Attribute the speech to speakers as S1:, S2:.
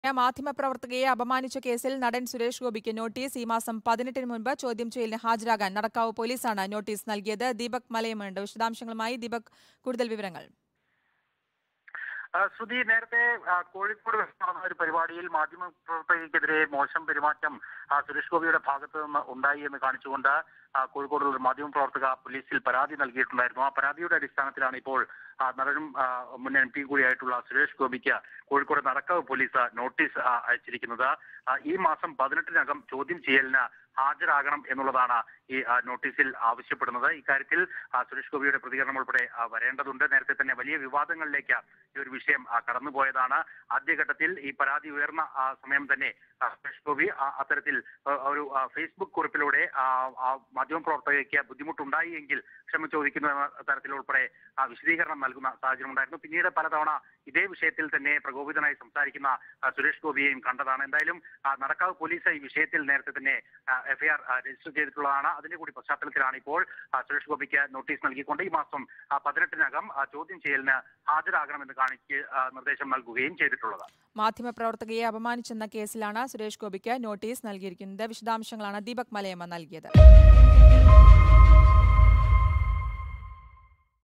S1: മാധ്യമപ്രവർത്തകയെ അപമാനിച്ച കേസിൽ നടൻ സുരേഷ് ഗോപിക്ക് നോട്ടീസ് ഈ മാസം പതിനെട്ടിന് മുൻപ് ചോദ്യം ചെയ്യലിന് ഹാജരാകാൻ നടക്കാവ് പോലീസാണ് നോട്ടീസ് നൽകിയത് ദീപക് മലയമുണ്ട് വിശദാംശങ്ങളുമായി ദീപക് കൂടുതൽ വിവരങ്ങൾ
S2: ആ, ശ്രുതി നേരത്തെ ആ, കോഴിക്കോട് വെച്ച് നടന്ന ഒരു പരിപാടിയിൽ മാധ്യമപ്രവർത്തകർക്കെതിരെ മോശം പെരുമാറ്റം ആ, സുരേഷ് ഗോപിയുടെ ഭാഗത്ത് നിന്ന് ഉണ്ടായി എന്ന് കാണിച്ചുകൊണ്ട് ആ, കോഴിക്കോടുള്ള ഒരു മാധ്യമപ്രവർത്തക പോലീസിൽ പരാതി നൽകിയിട്ടുണ്ടായിരുന്നു ആ പരാതിയുടെ അടിസ്ഥാനത്തിലാണ് ഇപ്പോൾ ആ, നടനും ആ, മുൻ എം പി കൂടിയായിട്ടുള്ള സുരേഷ് ഗോപിക്ക് കോഴിക്കോട് നടക്കാവ് പോലീസ് നോട്ടീസ് ആ, അയച്ചിരിക്കുന്നത് ആ, ഈ മാസം പതിനെട്ടിനകം ചോദ്യം ചെയ്യലിന് ഹാജരാകണം എന്നുള്ളതാണ് ഈ ആ, നോട്ടീസിൽ ആവശ്യപ്പെടുന്നത് ഇക്കാര്യത്തിൽ ആ, സുരേഷ് ഗോപിയുടെ പ്രതികരണം ഉൾപ്പെടെ ആ, വരേണ്ടതുണ്ട് നേരത്തെ തന്നെ വലിയ വിവാദങ്ങളിലേക്ക് ഈ ഒരു വിഷയം ആ, കടന്നുപോയതാണ് ആദ്യഘട്ടത്തിൽ ഈ പരാതി ഉയർന്ന ആ, സമയം തന്നെ ആ, സുരേഷ് ഗോപി ആ, അത്തരത്തിൽ ആ, ഒരു ആ, ഫേസ്ബുക്ക് കുറിപ്പിലൂടെ ആ, ആ മാധ്യമപ്രവർത്തകയ്ക്ക് ബുദ്ധിമുട്ടുണ്ടായി എങ്കിൽ ക്ഷമ ചോദിക്കുന്ന തരത്തിൽ ഉൾപ്പെടെ ആ, വിശദീകരണം നൽകുന്ന സാഹചര്യം ഉണ്ടായിരുന്നു പിന്നീട് പലതവണ ഇതേ വിഷയത്തിൽ തന്നെ പ്രകോപിതനായി സംസാരിക്കുന്ന ആ, സുരേഷ് ഗോപിയെയും കണ്ടതാണ് എന്തായാലും ആ, നടക്കാവ് പോലീസ് ഈ വിഷയത്തിൽ നേരത്തെ തന്നെ എഫ്ഐആർ രജിസ്റ്റർ ചെയ്തിട്ടുള്ളതാണ് അതിന്റെ കൂടി പശ്ചാത്തലത്തിലാണ് ഇപ്പോൾ ആ, സുരേഷ് ഗോപിക്ക് നോട്ടീസ് നൽകിക്കൊണ്ട് ഈ മാസം ആ, പതിനെട്ടിനകം ആ, ചോദ്യം ചെയ്യലിന് ഹാജരാകണമെന്ന് കാണിക്ക് ആ, നിർദ്ദേശം നൽകുകയും ചെയ്തിട്ടുള്ളത്
S1: മാധ്യമപ്രവർത്തകയെ അപമാനിച്ചെന്ന കേസിലാണ് സുരേഷ് ഗോപിക്ക് നോട്ടീസ് നൽകിയിരിക്കുന്നത് വിശദാംശങ്ങളാണ് ദീപക് മലയമ്മ നൽകിയത്